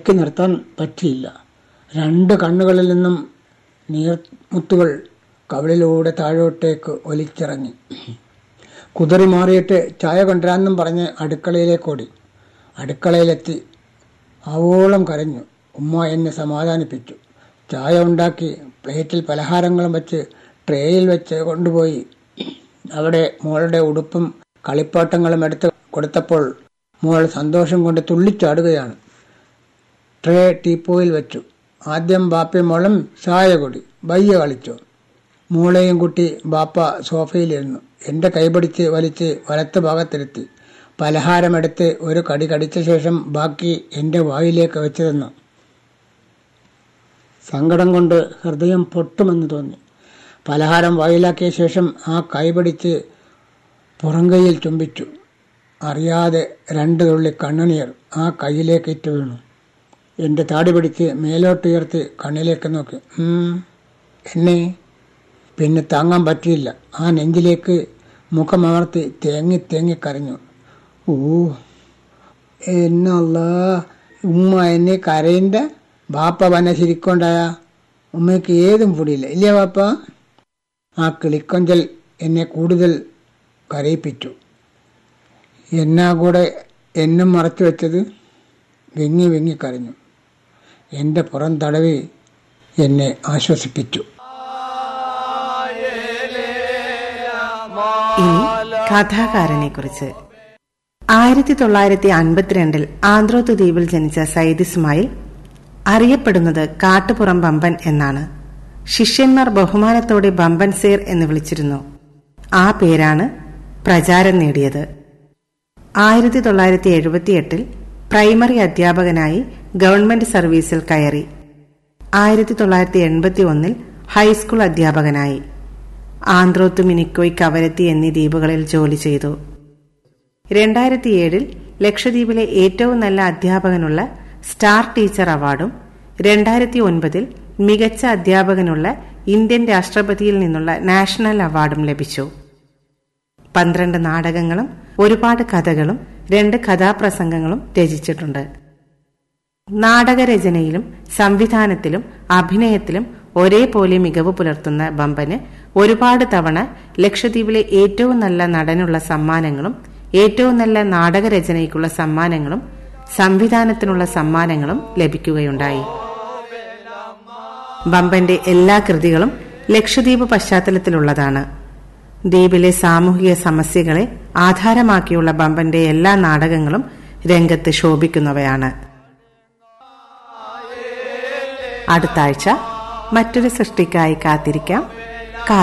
അടക്കി നിർത്താൻ പറ്റിയില്ല രണ്ട് കണ്ണുകളിൽ നിന്നും നീർമുത്തുകൾ കവിളിലൂടെ താഴോട്ടേക്ക് ഒലിച്ചിറങ്ങി കുതിറി മാറിയിട്ട് ചായ കൊണ്ടുവരാമെന്നും പറഞ്ഞ് അടുക്കളയിലേക്ക് ഓടി അടുക്കളയിലെത്തി ആവോളം കരഞ്ഞു ഉമ്മ എന്നെ സമാധാനിപ്പിച്ചു ചായ ഉണ്ടാക്കി പ്ലേറ്റിൽ പലഹാരങ്ങളും വെച്ച് ട്രേയിൽ വെച്ച് കൊണ്ടുപോയി അവിടെ മോളുടെ ഉടുപ്പും കളിപ്പാട്ടങ്ങളും എടുത്ത് കൊടുത്തപ്പോൾ മോൾ സന്തോഷം കൊണ്ട് തുള്ളിച്ചാടുകയാണ് ട്രേ ടീപ്പോയിൽ വെച്ചു ആദ്യം ബാപ്പയും മോളും ചായ കൂടി ബയ്യ കളിച്ചു മോളെയും കുട്ടി ബാപ്പ സോഫയിലിരുന്നു എന്റെ കൈപിടിച്ച് വലിച്ച് വലത്ത് ഭാഗത്തിരുത്തി പലഹാരമെടുത്ത് ഒരു കടി കടിച്ച ശേഷം ബാക്കി എന്റെ വായിലേക്ക് വെച്ചു തന്നു സങ്കടം കൊണ്ട് ഹൃദയം പൊട്ടുമെന്ന് തോന്നി പലഹാരം വായിലാക്കിയ ശേഷം ആ കൈപിടിച്ച് പുറംകൈയിൽ ചുംബിച്ചു അറിയാതെ രണ്ട് തുള്ളി കണ്ണുനീർ ആ കൈയിലേക്ക് ഇറ്റ് വീണു എന്റെ താടി പിടിച്ച് മേലോട്ടുയർത്തി കണ്ണിലേക്ക് നോക്കി "ഉം, എന്നെ പിന്നെ താങ്ങാൻ പറ്റിയില്ല ആ നെഞ്ചിലേക്ക് മുഖമമർത്തി തേങ്ങി തേങ്ങി കരഞ്ഞു ഓ എന്നല്ല ഉമ്മ എന്നെ കരയിണ്ട ബാപ്പ വന്നെ ശരിക്കൊണ്ടായ ഉമ്മയ്ക്ക് ഏതും പൊടിയില്ല ഇല്ലേ ബാപ്പ ആ കിളിക്കൊഞ്ചൽ എന്നെ കൂടുതൽ കരയിപ്പിച്ചു എന്നാ കൂടെ എന്നും മറച്ചു വെച്ചത് വിങ്ങി വിങ്ങി കരഞ്ഞു എൻ്റെ പുറം തടവി എന്നെ ആശ്വസിപ്പിച്ചു ഇനി കഥാകാരനെ കുറിച്ച് ആയിരത്തി തൊള്ളായിരത്തി അൻപത്തിരണ്ടിൽ ആന്ത്രോത്ത് ദ്വീപിൽ ജനിച്ച സയ്യിദ് ഇസ്മായിൽ അറിയപ്പെടുന്നത് കാട്ടുപുറം ബമ്പൻ എന്നാണ് ശിഷ്യന്മാർ ബഹുമാനത്തോടെ ബമ്പൻ സേർ എന്ന് വിളിച്ചിരുന്നു ആ പേരാണ് പ്രചാരം നേടിയത് ആയിരത്തി തൊള്ളായിരത്തി എഴുപത്തിയെട്ടിൽ പ്രൈമറി അധ്യാപകനായി ഗവൺമെന്റ് സർവീസിൽ കയറി ആയിരത്തി തൊള്ളായിരത്തി എൺപത്തി ഒന്നിൽ ഹൈസ്കൂൾ അധ്യാപകനായി ആന്ത്രോത്ത് മിനിക്കോയ് കവരത്തി എന്നീ ദ്വീപുകളിൽ ജോലി ചെയ്തു രണ്ടായിരത്തി ഏഴിൽ ലക്ഷദ്വീപിലെ ഏറ്റവും നല്ല അധ്യാപകനുള്ള സ്റ്റാർ ടീച്ചർ അവാർഡും രണ്ടായിരത്തി ഒൻപതിൽ മികച്ച അധ്യാപകനുള്ള ഇന്ത്യൻ രാഷ്ട്രപതിയിൽ നിന്നുള്ള നാഷണൽ അവാർഡും ലഭിച്ചു പന്ത്രണ്ട് നാടകങ്ങളും ഒരുപാട് കഥകളും രണ്ട് കഥാപ്രസംഗങ്ങളും രചിച്ചിട്ടുണ്ട് നാടകരചനയിലും സംവിധാനത്തിലും അഭിനയത്തിലും ഒരേപോലെ മികവ് പുലർത്തുന്ന ബമ്പന് ഒരുപാട് തവണ ലക്ഷദ്വീപിലെ ഏറ്റവും നല്ല നടനുള്ള സമ്മാനങ്ങളും ഏറ്റവും നല്ല നാടകരചനയ്ക്കുള്ള സമ്മാനങ്ങളും സംവിധാനത്തിനുള്ള സമ്മാനങ്ങളും ലഭിക്കുകയുണ്ടായി ബമ്പന്റെ എല്ലാ കൃതികളും ലക്ഷദ്വീപ് പശ്ചാത്തലത്തിലുള്ളതാണ് ദ്വീപിലെ സാമൂഹിക സമസ്യകളെ ആധാരമാക്കിയുള്ള ബമ്പന്റെ എല്ലാ നാടകങ്ങളും രംഗത്ത് ശോഭിക്കുന്നവയാണ് അടുത്ത ആഴ്ച മറ്റൊരു സൃഷ്ടിക്കായി കാത്തിരിക്കാം